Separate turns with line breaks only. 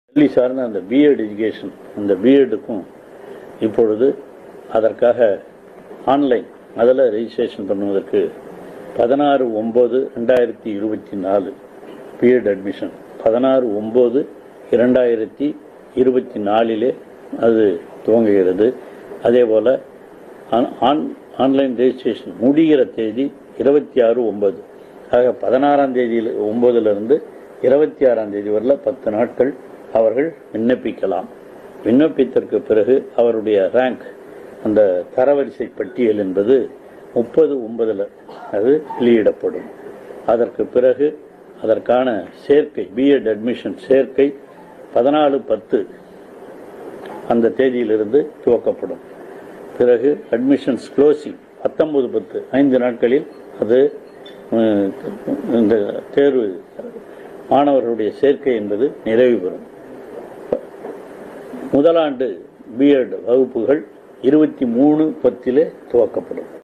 பள்ளி சார்ந்த அந்த பிஎட் எஜுகேஷன் அந்த பிஎட்டுக்கும் இப்பொழுது அதற்காக ஆன்லைன் அதில் ரெஜிஸ்ட்ரேஷன் பண்ணுவதற்கு பதினாறு ஒம்பது ரெண்டாயிரத்தி இருபத்தி நாலு பிஎட் அட்மிஷன் பதினாறு ஒம்பது இரண்டாயிரத்தி இருபத்தி நாலிலே அது துவங்குகிறது அதே போல் ஆன் ஆன்லைன் ரெஜிஸ்ட்ரேஷன் முடிகிற தேதி இருபத்தி ஆறு ஒம்பது ஆக பதினாறாம் தேதியில் ஒம்பதுலேருந்து இருபத்தி ஆறாம் தேதி வரல பத்து நாட்கள் அவர்கள் விண்ணப்பிக்கலாம் விண்ணப்பித்தற்கு பிறகு அவருடைய ரேங்க் அந்த தரவரிசை பட்டியல் என்பது முப்பது ஒன்பதில் அது வெளியிடப்படும் அதற்கு பிறகு அதற்கான சேர்க்கை பிஎட் அட்மிஷன் சேர்க்கை பதினாலு பத்து அந்த தேதியிலிருந்து துவக்கப்படும் பிறகு அட்மிஷன்ஸ் க்ளோசிங் பத்தொன்பது பத்து ஐந்து நாட்களில் அது உம், இந்த தேர்வு மாணவர்களுடைய சேர்க்கை என்பது நிறைவு பெறும் முதலாண்டு பிஎட் வகுப்புகள் இருபத்தி மூணு பத்திலே துவக்கப்படும்